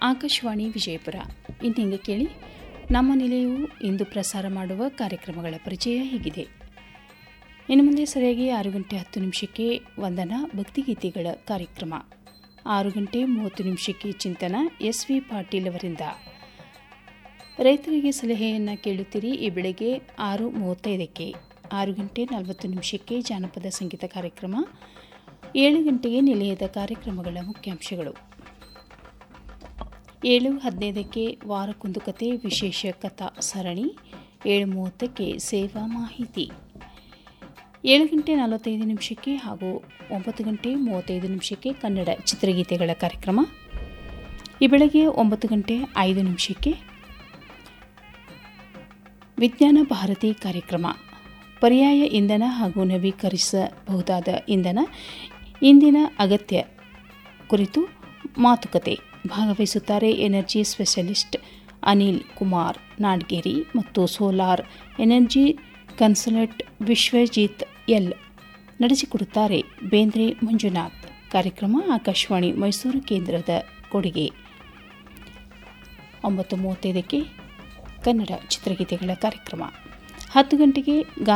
ಆಕಾಶವಾಣಿ ವಿಜಯಪುರ ಇನ್ನಿಂಗ ಕೇಳಿ ನಮ್ಮ ನಿಲಯವು ಇಂದು ಪ್ರಸಾರ ಮಾಡುವ ಕಾರ್ಯಕ್ರಮಗಳ ಪರಿಚಯ ಹೀಗಿದೆ ಇನ್ನು ಮುಂದೆ ಸರಿಯಾಗಿ ಆರು ಗಂಟೆ ಹತ್ತು ನಿಮಿಷಕ್ಕೆ ವಂದನಾ ಭಕ್ತಿಗೀತೆಗಳ ಕಾರ್ಯಕ್ರಮ ಆರು ಗಂಟೆ ಮೂವತ್ತು ನಿಮಿಷಕ್ಕೆ ಚಿಂತನ ಎಸ್ ವಿ ಪಾಟೀಲ್ ಅವರಿಂದ ರೈತರಿಗೆ ಸಲಹೆಯನ್ನು ಕೇಳುತ್ತೀರಿ ಈ ಬೆಳಗ್ಗೆ ಆರು ಮೂವತ್ತೈದಕ್ಕೆ ಆರು ಗಂಟೆ ನಲವತ್ತು ನಿಮಿಷಕ್ಕೆ ಜಾನಪದ ಸಂಗೀತ ಕಾರ್ಯಕ್ರಮ ಏಳು ಗಂಟೆಗೆ ನಿಲಯದ ಕಾರ್ಯಕ್ರಮಗಳ ಮುಖ್ಯಾಂಶಗಳು ಏಳು ಹದಿನೈದಕ್ಕೆ ವಾರಕ್ಕೊಂದು ಕತೆ ವಿಶೇಷ ಕಥಾ ಸರಣಿ ಏಳು ಮೂವತ್ತಕ್ಕೆ ಸೇವಾ ಮಾಹಿತಿ ಏಳು ಗಂಟೆ ನಲವತ್ತೈದು ನಿಮಿಷಕ್ಕೆ ಹಾಗೂ ಒಂಬತ್ತು ಗಂಟೆ ಮೂವತ್ತೈದು ನಿಮಿಷಕ್ಕೆ ಕನ್ನಡ ಚಿತ್ರಗೀತೆಗಳ ಕಾರ್ಯಕ್ರಮ ಈ ಬೆಳಗ್ಗೆ ಒಂಬತ್ತು ಗಂಟೆ ಐದು ನಿಮಿಷಕ್ಕೆ ವಿಜ್ಞಾನ ಭಾರತಿ ಕಾರ್ಯಕ್ರಮ ಪರ್ಯಾಯ ಇಂಧನ ಹಾಗೂ ನವೀಕರಿಸಬಹುದಾದ ಇಂಧನ ಇಂದಿನ ಅಗತ್ಯ ಕುರಿತು ಮಾತುಕತೆ ಭಾಗವಹಿಸುತ್ತಾರೆ ಎನರ್ಜಿ ಸ್ಪೆಷಲಿಸ್ಟ್ ಅನಿಲ್ ಕುಮಾರ್ ನಾಡ್ಗೇರಿ ಮತ್ತು solar energy consult Vishwajit L ನಡೆಸಿಕೊಡುತ್ತಾರೆ ಬೇಂದ್ರೆ ಮಂಜುನಾಥ್ ಕಾರ್ಯಕ್ರಮ ಆಕಾಶವಾಣಿ ಮೈಸೂರು ಕೇಂದ್ರದ ಕೊಡುಗೆ ಒಂಬತ್ತು ಮೂವತ್ತೈದಕ್ಕೆ ಕನ್ನಡ ಚಿತ್ರಗೀತೆಗಳ ಕಾರ್ಯಕ್ರಮ ಹತ್ತು ಗಂಟೆಗೆ